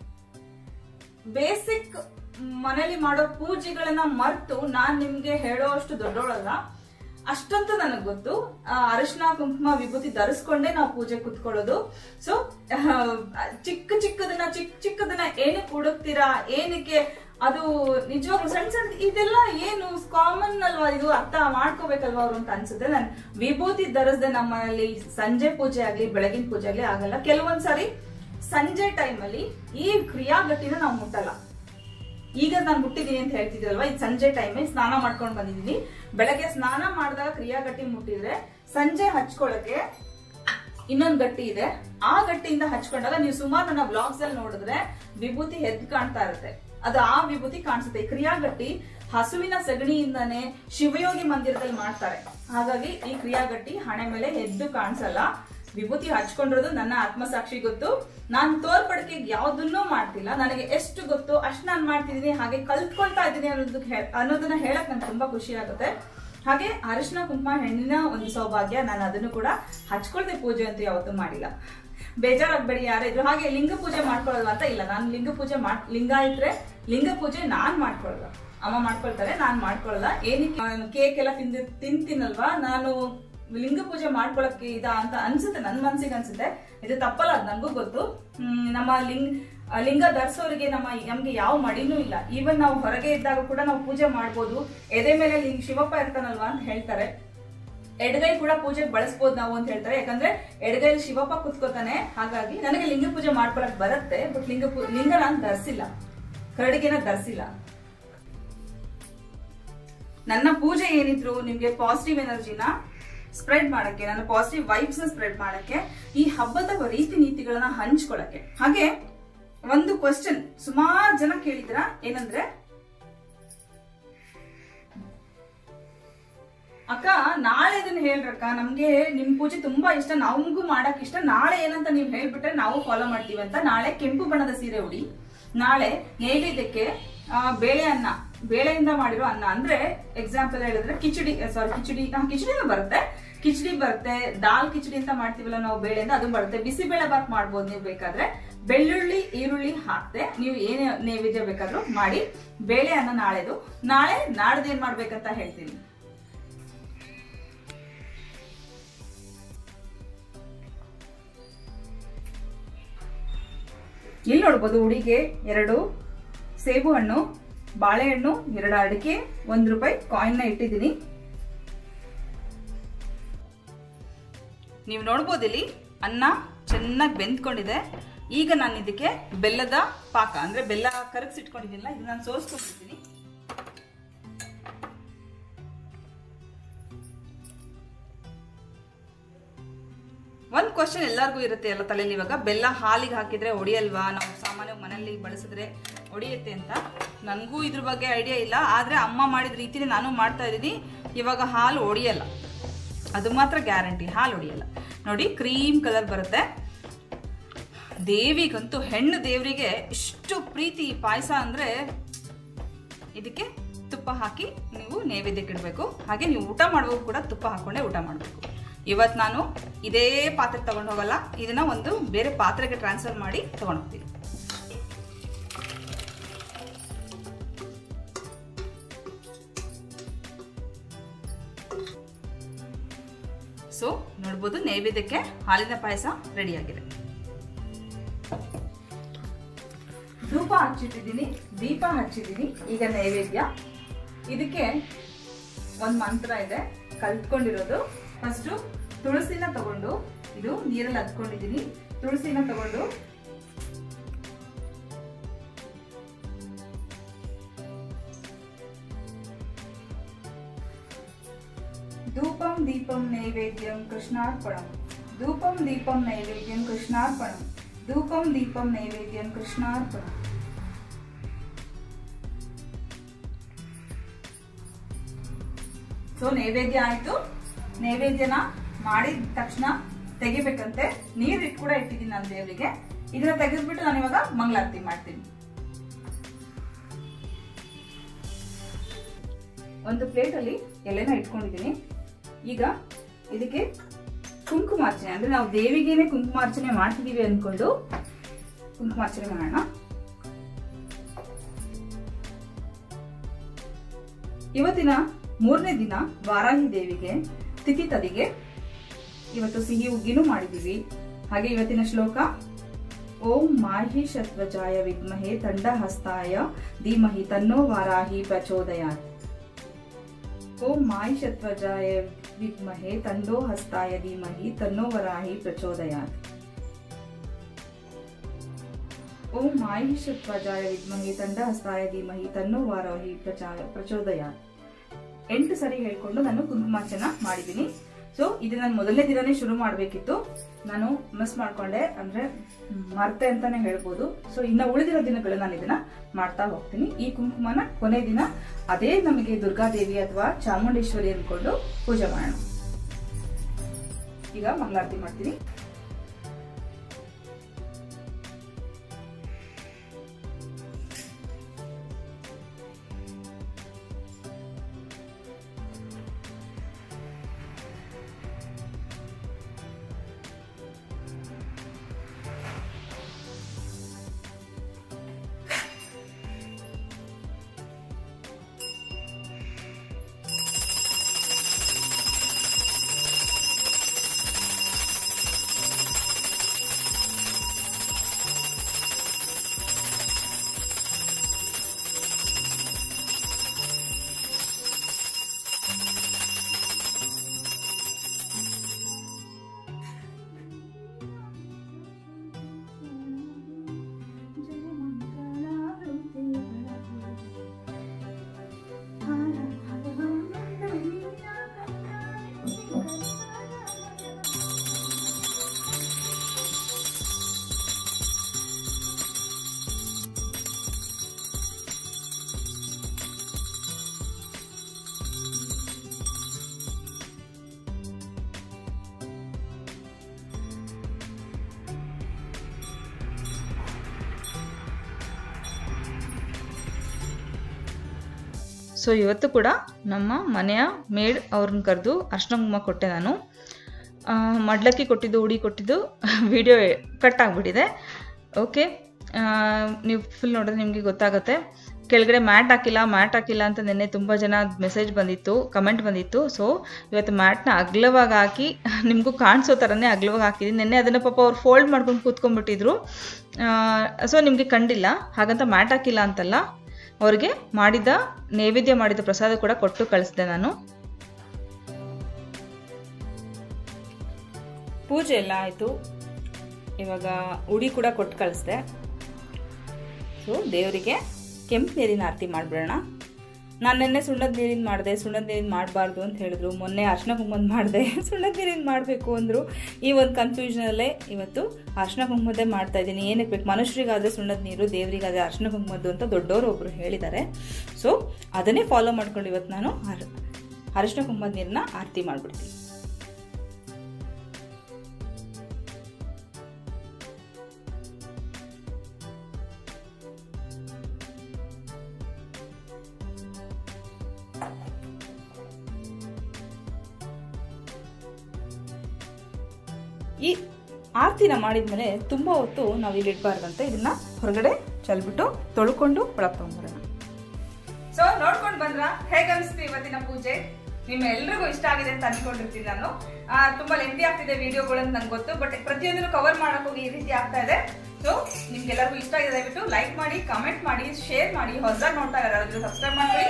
ಬೇಸಿಕ್ ಮನೇಲಿ ಮಾಡೋ ಪೂಜೆಗಳನ್ನ ಮರ್ತು ನಾನ್ ನಿಮ್ಗೆ ಹೇಳೋ ಅಷ್ಟು ದೊಡ್ಡೋಳಲ್ಲ ಅಷ್ಟಂತೂ ನನಗ್ ಗೊತ್ತು ಆ, ಅರಿಶಿನ ಕುಂಕುಮ ವಿಭೂತಿ ಧರಿಸ್ಕೊಂಡೇ ನಾವು ಪೂಜೆ ಕುತ್ಕೊಳ್ಳೋದು ಸೊ ಚಿಕ್ಕ ಚಿಕ್ಕದನ್ನ ಚಿಕ್ಕ ಚಿಕ್ಕದನ್ನ ಏನಕ್ಕೆ ಹುಡುಕ್ತೀರಾ ಏನಕ್ಕೆ ಅದು ನಿಜವಾಗ್ಲೂ ಸಣ್ಣ ಸಣ್ಣ ಇದೆಲ್ಲ ಏನು ಕಾಮನ್ ಅಲ್ವಾ ಇದು ಅರ್ಥ ಮಾಡ್ಕೋಬೇಕಲ್ವಾ ಅವ್ರು ಅಂತ ಅನ್ಸುತ್ತೆ ನಾನು ವಿಭೂತಿ ಧರಿಸ್ದೆ ನಮ್ಮಲ್ಲಿ ಸಂಜೆ ಪೂಜೆ ಆಗ್ಲಿ ಬೆಳಗಿನ ಪೂಜೆ ಆಗ್ಲಿ ಆಗಲ್ಲ ಕೆಲವೊಂದ್ಸರಿ ಸಂಜೆ ಟೈಮಲ್ಲಿ ಈ ಕ್ರಿಯಾಗಟ್ಟಿನ ನಾವು ಮುಟ್ಟಲ್ಲ ಈಗ ನಾನು ಮುಟ್ಟಿದೀನಿ ಅಂತ ಹೇಳ್ತಿದ್ರಲ್ವಾ ಇದು ಸಂಜೆ ಟೈಮ್ ಸ್ನಾನ ಮಾಡ್ಕೊಂಡು ಬಂದಿದೀನಿ ಬೆಳಗ್ಗೆ ಸ್ನಾನ ಮಾಡಿದಾಗ ಕ್ರಿಯಾಗಟ್ಟಿ ಮುಟ್ಟಿದ್ರೆ ಸಂಜೆ ಹಚ್ಕೊಳಕ್ಕೆ ಇನ್ನೊಂದು ಗಟ್ಟಿ ಇದೆ ಆ ಗಟ್ಟಿಯಿಂದ ಹಚ್ಕೊಂಡಾಗ ನೀವು ಸುಮಾರು ನನ್ನ ಬ್ಲಾಗ್ಸ್ ಅಲ್ಲಿ ನೋಡಿದ್ರೆ ವಿಭೂತಿ ಎದ್ದು ಕಾಣ್ತಾ ಇರುತ್ತೆ ಅದು ಆ ವಿಭೂತಿ ಕಾಣಿಸುತ್ತೆ ಈ ಕ್ರಿಯಾಗಟ್ಟಿ ಹಸುವಿನ ಸಗಣಿಯಿಂದಾನೇ ಶಿವಯೋಗಿ ಮಂದಿರದಲ್ಲಿ ಮಾಡ್ತಾರೆ ಹಾಗಾಗಿ ಈ ಕ್ರಿಯಾಗಟ್ಟಿ ಹಣೆ ಮೇಲೆ ಎದ್ದು ಕಾಣಿಸಲ್ಲ ವಿಭೂತಿ ಹಚ್ಕೊಂಡಿರೋದು ನನ್ನ ಆತ್ಮಸಾಕ್ಷಿ ಗೊತ್ತು ನಾನು ತೋರ್ಪಡಿಕೆ ಯಾವ್ದನ್ನೂ ಮಾಡ್ತಿಲ್ಲ ನನಗೆ ಎಷ್ಟು ಗೊತ್ತು ಅಷ್ಟು ನಾನು ಮಾಡ್ತಿದ್ದೀನಿ ಹಾಗೆ ಕಲ್ತ್ಕೊಳ್ತಾ ಇದ್ದೀನಿ ಅನ್ನೋದು ಹೇ- ಅನ್ನೋದನ್ನ ಹೇಳಕ್ ನಂಗೆ ತುಂಬಾ ಖುಷಿ ಆಗುತ್ತೆ ಹಾಗೆ ಅರಿಶಿನ ಕುಂಕುಮ ಹೆಣ್ಣಿನ ಒಂದು ಸೌಭಾಗ್ಯ ನಾನು ಅದನ್ನು ಕೂಡ ಹಚ್ಕೊಳ್ದೆ ಪೂಜೆ ಅಂತೂ ಯಾವತ್ತೂ ಮಾಡಿಲ್ಲ ಬೇಜಾರಾಗ್ಬೇಡಿ ಯಾರೇ ಇದ್ರು ಹಾಗೆ ಲಿಂಗ ಪೂಜೆ ಮಾಡ್ಕೊಳ್ಳೋದು ಅಂತ ಇಲ್ಲ ನಾನು ಲಿಂಗ ಪೂಜೆ ಮಾಡ್ ಲಿಂಗ ಇದ್ರೆ ಲಿಂಗ ಪೂಜೆ ನಾನ್ ಮಾಡ್ಕೊಳ್ಳಲ್ಲ ಅಮ್ಮ ಮಾಡ್ಕೊಳ್ತಾರೆ ನಾನ್ ಮಾಡ್ಕೊಳ್ಳಲ್ಲ ಏನಕ್ಕೆ ಕೇಕ್ ಎಲ್ಲ ತಿಂದು ತಿಂತೀನಲ್ವಾ ನಾನು ಲಿಂಗ ಪೂಜೆ ಮಾಡ್ಕೊಳಕ್ಕೆ ಇದ ಅಂತ ಅನ್ಸುತ್ತೆ ನನ್ ಮನ್ಸಿಗೆ ಅನ್ಸುತ್ತೆ ಇದು ತಪ್ಪಲ್ಲ ಅದ್ ನಂಗೂ ಗೊತ್ತು ಹ್ಮ್, ನಮ್ಮ ಲಿಂಗ ಆ, ಲಿಂಗ ಧರಿಸೋರಿಗೆ ನಮ್ಮ ನಮ್ಗೆ ಯಾವ ಮಡಿನೂ ಇಲ್ಲ ಈವನ್ ನಾವು ಹೊರಗೆ ಇದ್ದಾಗ ಕೂಡ ನಾವು ಪೂಜೆ ಮಾಡ್ಬೋದು ಎದೆ ಮೇಲೆ ಲಿಂಗ ಶಿವಪ್ಪ ಇರ್ತಾನಲ್ವಾ ಅಂತ ಹೇಳ್ತಾರೆ ಎಡಗೈ ಕೂಡ ಪೂಜೆಗೆ ಬಳಸ್ಬೋದು ನಾವು ಅಂತ ಹೇಳ್ತಾರೆ ಯಾಕಂದ್ರೆ ಎಡಗೈಲಿ ಶಿವಪ್ಪ ಕುತ್ಕೋತಾನೆ ಹಾಗಾಗಿ ನನಗೆ ಲಿಂಗ ಪೂಜೆ ಮಾಡ್ಕೊಳಕ್ ಬರುತ್ತೆ ಬಟ್ ಲಿಂಗ ಪೂ- ಲಿಂಗ ನಾನು ಧರಿಸಿಲ್ಲ ಕರಡಿಗೆನ ಧರಿಸಿಲ್ಲ ನನ್ನ ಪೂಜೆ ಏನಿದ್ರು ನಿಮ್ಗೆ ಪಾಸಿಟಿವ್ ಎನರ್ಜಿನ ಸ್ಪ್ರೆಡ್ ಮಾಡಕ್ಕೆ ನನ್ನ ಪಾಸಿಟಿವ್ ವೈಬ್ಸ್ ನ ಸ್ಪ್ರೆಡ್ ಮಾಡಕ್ಕೆ ಈ ಹಬ್ಬದ ರೀತಿ ನೀತಿಗಳನ್ನ ಹಂಚ್ಕೊಳಕ್ಕೆ ಹಾಗೆ ಒಂದು ಕ್ವಶನ್ ಸುಮಾರು ಜನ ಕೇಳಿದ್ರ ಏನಂದ್ರೆ ಅಕ್ಕ ನಾಳೆ ಇದನ್ನ ಹೇಳ್ರಕ್ಕ ನಮ್ಗೆ ನಿಮ್ ಪೂಜೆ ತುಂಬಾ ಇಷ್ಟ ನಮಗೂ ಮಾಡಕ್ ಇಷ್ಟ ನಾಳೆ ಏನಂತ ನೀವ್ ಹೇಳ್ಬಿಟ್ರೆ ನಾವು ಫಾಲೋ ಮಾಡ್ತೀವಿ ಅಂತ ನಾಳೆ ಕೆಂಪು ಬಣ್ಣದ ಸೀರೆ ಉಡಿ ನಾಳೆ ನೈವೇದ್ಯಕ್ಕೆ ಆ, ಬೇಳೆ ಅನ್ನ ಬೇಳೆಯಿಂದ ಮಾಡಿರೋ ಅನ್ನ ಅಂದ್ರೆ ಎಕ್ಸಾಂಪಲ್ ಹೇಳಿದ್ರೆ ಕಿಚಡಿ ಸಾರಿ ಕಿಚಡಿ ಆ, ಕಿಚಡಿನೂ ಬರುತ್ತೆ ಕಿಚಡಿ ಬರುತ್ತೆ ದಾಲ್ ಕಿಚಡಿ ಅಂತ ಮಾಡ್ತೀವಲ್ಲ ನಾವು ಬೇಳೆಯಿಂದ ಅದು ಬರುತ್ತೆ ಬಿಸಿಬೇಳೆ ಬಾತ್ ಮಾಡ್ಬೋದು ನೀವು ಬೇಕಾದ್ರೆ ಬೆಳ್ಳುಳ್ಳಿ ಈರುಳ್ಳಿ ಹಾಕ್ದೆ ನೀವು ಏನೇ ನೈವೇದ್ಯ ಬೇಕಾದ್ರೂ ಮಾಡಿ ಬೇಳೆ ಅನ್ನ ನಾಳೆದು ನಾಳೆ ನಾಡ್ದು ಏನ್ ಮಾಡ್ಬೇಕಂತ ಹೇಳ್ತೀನಿ ಇಲ್ಲಿ ನೋಡ್ಬೋದು ಹುಡಿಗೆ ಎರಡು ಸೇಬು ಹಣ್ಣು ಬಾಳೆಹಣ್ಣು ಎರಡು ಅಡಿಕೆ ಒಂದ್ ರೂಪಾಯಿ ಕಾಯಿನ್ ನ ಇಟ್ಟಿದ್ದೀನಿ ನೀವು ನೋಡ್ಬೋದು ಇಲ್ಲಿ ಅನ್ನ ಚೆನ್ನಾಗಿ ಬೆಂದ್ಕೊಂಡಿದೆ ಈಗ ನಾನು ಇದಕ್ಕೆ ಬೆಲ್ಲದ ಪಾಕ ಅಂದ್ರೆ ಬೆಲ್ಲ ಕರಗಿಸಿಟ್ಕೊಂಡಿದ್ದೀನಲ್ಲ ಇದು ನಾನು ಸೋಸ್ಕೊಂಡಿದ್ದೀನಿ ಒಂದ್ ಕ್ವಶನ್ ಎಲ್ಲರಿಗೂ ಇರುತ್ತೆ ಎಲ್ಲ ತಲೆಯಲ್ಲಿ ಇವಾಗ ಬೆಲ್ಲ ಹಾಲಿಗೆ ಹಾಕಿದ್ರೆ ಒಡಿಯಲ್ವಾ ನಾವು ಸಾಮಾನ್ಯವಾಗಿ ಮನೆಯಲ್ಲಿ ಬಳಸಿದ್ರೆ ಒಡಿಯುತ್ತೆ ಅಂತ ನನಗೂ ಇದ್ರ ಬಗ್ಗೆ ಐಡಿಯಾ ಇಲ್ಲ ಆದ್ರೆ ಅಮ್ಮ ಮಾಡಿದ ರೀತಿನೇ ನಾನು ಮಾಡ್ತಾ ಇದ್ದೀನಿ ಇವಾಗ ಹಾಲು ಒಡಿಯಲ್ಲ ಅದು ಮಾತ್ರ ಗ್ಯಾರಂಟಿ ಹಾಲು ಒಡಿಯಲ್ಲ ನೋಡಿ ಕ್ರೀಮ್ ಕಲರ್ ಬರುತ್ತೆ ದೇವಿಗಂತೂ ಹೆಣ್ಣು ದೇವರಿಗೆ ಇಷ್ಟು ಪ್ರೀತಿ ಪಾಯಸ ಅಂದ್ರೆ ಇದಕ್ಕೆ ತುಪ್ಪ ಹಾಕಿ ನೀವು ನೈವೇದ್ಯಕ್ಕೆ ಇಡಬೇಕು ಹಾಗೆ ನೀವು ಊಟ ಮಾಡುವಾಗ ಕೂಡ ತುಪ್ಪ ಹಾಕೊಂಡೇ ಊಟ ಮಾಡಬೇಕು ಇವತ್ತು ನಾನು ಇದೇ ಪಾತ್ರೆ ತಗೊಂಡು ಹೋಗಲ್ಲ ಇದನ್ನ ಒಂದು ಬೇರೆ ಪಾತ್ರೆಗೆ ಟ್ರಾನ್ಸ್ಫರ್ ಮಾಡಿ ತಗೊಂಡು ಹೋಗ್ತೀನಿ ಸೊ ನೋಡ್ಬೋದು ನೈವೇದ್ಯಕ್ಕೆ ಹಾಲಿನ ಪಾಯಸ ರೆಡಿಯಾಗಿದೆ ಧೂಪ ಹಚ್ಚಿಟ್ಟಿದ್ದೀನಿ ದೀಪ ಹಚ್ಚಿದ್ದೀನಿ ಈಗ ನೈವೇದ್ಯ ಇದಕ್ಕೆ ಒಂದು ಮಂತ್ರ ಇದೆ ಕಲ್ತ್ಕೊಂಡಿರೋದು ಫಸ್ಟು ತುಳಸಿನ ತಗೊಂಡು ಇದು ನೀರಲ್ಲಿ ಹತ್ಕೊಂಡಿದ್ದೀನಿ ತುಳಸಿನ ತಗೊಂಡು ಧೂಪಂ ದೀಪಂ ನೈವೇದ್ಯಂ ಕೃಷ್ಣಾರ್ಪಣಂ ಧೂಪಂ ದೀಪಂ ನೈವೇದ್ಯಂ ಕೃಷ್ಣಾರ್ಪಣಂ ಧೂಪಂ ದೀಪಂ ನೈವೇದ್ಯಂ ಕೃಷ್ಣಾರ್ಪಣಂ ಸೊ ನೈವೇದ್ಯ ಆಯ್ತು ನೈವೇದ್ಯನ ಮಾಡಿದ ತಕ್ಷಣ ತೆಗಿಬೇಕಂತೆ ನೀರ್ ಇಟ್ಟು ಕೂಡ ಇಟ್ಟಿದ್ದೀನಿ ನಾನು ದೇವರಿಗೆ ಇದನ್ನ ತೆಗೆದ್ಬಿಟ್ಟು ನಾನು ಇವಾಗ ಮಂಗಳಾರತಿ ಮಾಡ್ತೀನಿ ಒಂದು ಪ್ಲೇಟ್ ಅಲ್ಲಿ ಎಲೆನ ಇಟ್ಕೊಂಡಿದ್ದೀನಿ ಈಗ ಇದಕ್ಕೆ ಕುಂಕುಮಾರ್ಚನೆ ಅಂದ್ರೆ ನಾವು ದೇವಿಗೇನೆ ಕುಂಕುಮಾರ್ಚನೆ ಮಾಡ್ತಿದೀವಿ ಅನ್ಕೊಂಡು ಕುಂಕುಮಾರ್ಚನೆ ಮಾಡೋಣ ಇವತ್ತಿನ ಮೂರನೇ ದಿನ ವಾರಾಹಿ ದೇವಿಗೆ ತಿಥಿ ತದಿಗೆ ಇವತ್ತು ಸಿಹಿ ಉಗ್ಗಿನೂ ಮಾಡಿದೀವಿ ಹಾಗೆ ಇವತ್ತಿನ ಶ್ಲೋಕ ಓಂ ಮಾಹಿ ಶತ್ವಜಾಯ ವಿದ್ಮಹೆ ತಂಡಹಸ್ತಾಯ ಧೀಮಹಿ ತನ್ನೋ ವಾರಾಹಿ ಪ್ರಚೋದಯಾತ್ ಓಂ ಮಾಹಿ ಶತ್ವಜಾಯ ವಿದ್ಮಹೆ ತಂಡೋ ಹಸ್ತಾಯ ಧೀಮಹಿ ತನ್ನೋ ವರಾಹಿ ಪ್ರಚೋದಯಾತ್ ಓಂ ಮಾಹಿ ಶತ್ವಜಾಯ ವಿದ್ಮಹೆ ತಂಡಹಸ್ತಾಯ ಧೀಮಹಿ ತನ್ನೋ ವಾರಾಹಿ ಪ್ರಚಾಯ ಪ್ರಚೋದಯಾತ್ ಎಂಟು ಸರಿ ಹೇಳ್ಕೊಂಡು ನಾನು ಕುಂಕುಮಾರ್ಚನ ಮಾಡಿದ್ದೀನಿ ಸೊ ಇದು ನಾನು ಮೊದಲನೇ ದಿನನೇ ಶುರು ಮಾಡಬೇಕಿತ್ತು ನಾನು ಮಿಸ್ ಮಾಡ್ಕೊಂಡೆ ಅಂದ್ರೆ ಮರ್ತೆ ಅಂತಾನೆ ಹೇಳ್ಬೋದು ಸೊ ಇನ್ನ ಉಳಿದಿರೋ ದಿನಗಳು ನಾನು ಇದನ್ನ ಮಾಡ್ತಾ ಹೋಗ್ತೀನಿ ಈ ಕುಂಕುಮನ ಕೊನೆ ದಿನ ಅದೇ ನಮಗೆ ದುರ್ಗಾದೇವಿ ಅಥವಾ ಚಾಮುಂಡೇಶ್ವರಿ ಅನ್ಕೊಂಡು ಪೂಜೆ ಮಾಡೋಣ ಈಗ ಮಂಗಳಾರತಿ ಮಾಡ್ತೀನಿ ಸೊ ಇವತ್ತು ಕೂಡ ನಮ್ಮ ಮನೆಯ ಮೇಡ್ ಅವ್ರನ್ನ ಕರೆದು ಅರ್ಶಿನ ಕುಂಕುಮ ಕೊಟ್ಟೆ ನಾನು ಆ, ಮಡ್ಲಕ್ಕಿ ಕೊಟ್ಟಿದ್ದು ಉಡಿ ಕೊಟ್ಟಿದ್ದು ವಿಡಿಯೋ ಕಟ್ ಆಗಿಬಿಟ್ಟಿದೆ ಓಕೆ ನೀವು ಫುಲ್ ನೋಡಿದ್ರೆ ನಿಮಗೆ ಗೊತ್ತಾಗುತ್ತೆ ಕೆಳಗಡೆ ಮ್ಯಾಟ್ ಹಾಕಿಲ್ಲ ಮ್ಯಾಟ್ ಹಾಕಿಲ್ಲ ಅಂತ ನಿನ್ನೆ ತುಂಬ ಜನ ಮೆಸೇಜ್ ಬಂದಿತ್ತು ಕಮೆಂಟ್ ಬಂದಿತ್ತು ಸೊ ಇವತ್ತು ಮ್ಯಾಟ್ನ ಅಗ್ಲವಾಗಿ ಹಾಕಿ ನಿಮಗೂ ಕಾಣಿಸೋ ಥರನೇ ಅಗ್ಲವಾಗಿ ಹಾಕಿದ್ದೀನಿ ನಿನ್ನೆ ಅದನ್ನು ಪಾಪ ಅವ್ರು ಫೋಲ್ಡ್ ಮಾಡ್ಕೊಂಡು ಕೂತ್ಕೊಂಡ್ಬಿಟ್ಟಿದ್ರು ಸೊ ನಿಮಗೆ ಕಂಡಿಲ್ಲ ಹಾಗಂತ ಮ್ಯಾಟ್ ಹಾಕಿಲ್ಲ ಅಂತಲ್ಲ ಅವ್ರಿಗೆ ಮಾಡಿದ ನೈವೇದ್ಯ ಮಾಡಿದ ಪ್ರಸಾದ ಕೂಡ ಕೊಟ್ಟು ಕಳಿಸಿದೆ ನಾನು ಪೂಜೆ ಎಲ್ಲ ಆಯಿತು ಇವಾಗ ಉಡಿ ಕೂಡ ಕೊಟ್ಟು ಕಳಿಸ್ದೆ ಸೊ ದೇವರಿಗೆ ಕೆಂಪು ನೀರಿನ ಆರತಿ ಮಾಡಿಬಿಡೋಣ ನಾನು ನಿನ್ನೆ ಸುಣ್ಣದ ನೀರಿನ ಮಾಡಿದೆ ಸುಣ್ಣದ ನೀರಿನ ಮಾಡಬಾರ್ದು ಅಂತ ಹೇಳಿದ್ರು ಮೊನ್ನೆ ಅರ್ಶಿನ ಕುಂಕುಮದ ಮಾಡಿದೆ ಸುಣ್ಣದ ನೀರಿನ ಮಾಡಬೇಕು ಅಂದರು ಈ ಒಂದು ಕನ್ಫ್ಯೂಷನಲ್ಲೇ ಇವತ್ತು ಅರ್ಶಿನ ಕುಂಕುಮದ್ದೇ ಮಾಡ್ತಾ ಇದ್ದೀನಿ ಏನಕ್ಕೆ ಬೇಕು ಮನುಷ್ಯರಿಗಾದರೆ ಸುಣ್ಣದ ನೀರು ದೇವರಿಗಾದರೆ ಅರ್ಶಿನ ಕುಂಕುಮದ್ದು ಅಂತ ದೊಡ್ಡವರು ಒಬ್ಬರು ಹೇಳಿದ್ದಾರೆ ಸೊ ಅದನ್ನೇ ಫಾಲೋ ಮಾಡ್ಕೊಂಡು ಇವತ್ತು ನಾನು ಅರ್ ಅರಿಶಿನ ಕುಂಕುಮದ ನೀರನ್ನ ಆರತಿ ಮಾಡಿಬಿಡ್ತೀನಿ ಈ ಆರತಿನ ಮಾಡಿದ್ಮೇಲೆ ತುಂಬ ಹೊತ್ತು ನಾವು ಇಲ್ಲಿ ಇಡಬಾರ್ದಂತೆ ಇದನ್ನ ಹೊರಗಡೆ ಚೆಲ್ಬಿಟ್ಟು ತೊಳ್ಕೊಂಡು ಒಳಗೆ ತಗೊಂಡ್ಬರೋಣ ಸೊ ನೋಡ್ಕೊಂಡು ಬಂದ್ರ ಹೇಗೆ ಅನಿಸ್ತು ಇವತ್ತಿನ ಪೂಜೆ ನಿಮ್ಮ ಎಲ್ರಿಗೂ ಇಷ್ಟ ಆಗಿದೆ ಅಂತ ಅನ್ಕೊಂಡಿರ್ತೀನಿ ನಾನು ಆ, ತುಂಬಾ ಲೆಂದಿ ಆಗ್ತಿದೆ ವಿಡಿಯೋಗಳು ಅಂತ ನಂಗೆ ಗೊತ್ತು ಬಟ್ ಪ್ರತಿಯೊಂದನ್ನು ಕವರ್ ಮಾಡಕ್ ಹೋಗಿ ಈ ರೀತಿ ಆಗ್ತಾ ಇದೆ ಸೊ ನಿಮ್ಗೆಲ್ಲರಿಗೂ ಇಷ್ಟ ಆಗಿದೆ ದಯವಿಟ್ಟು ಲೈಕ್ ಮಾಡಿ ಕಮೆಂಟ್ ಮಾಡಿ ಶೇರ್ ಮಾಡಿ ಹೊಸದಾಗಿ ನೋಡ್ತಾ ಇರೋದು ಸಬ್ಸ್ಕ್ರೈಬ್ ಮಾಡ್ಕೊಳ್ಳಿ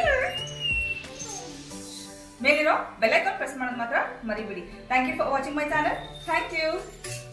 ಮೇಲಿರೋ ಬೆಲೈಕನ್ ಪ್ರೆಸ್ ಮಾಡೋದು ಮಾತ್ರ ಮರಿಬಿಡಿ thank you for watching my channel thank you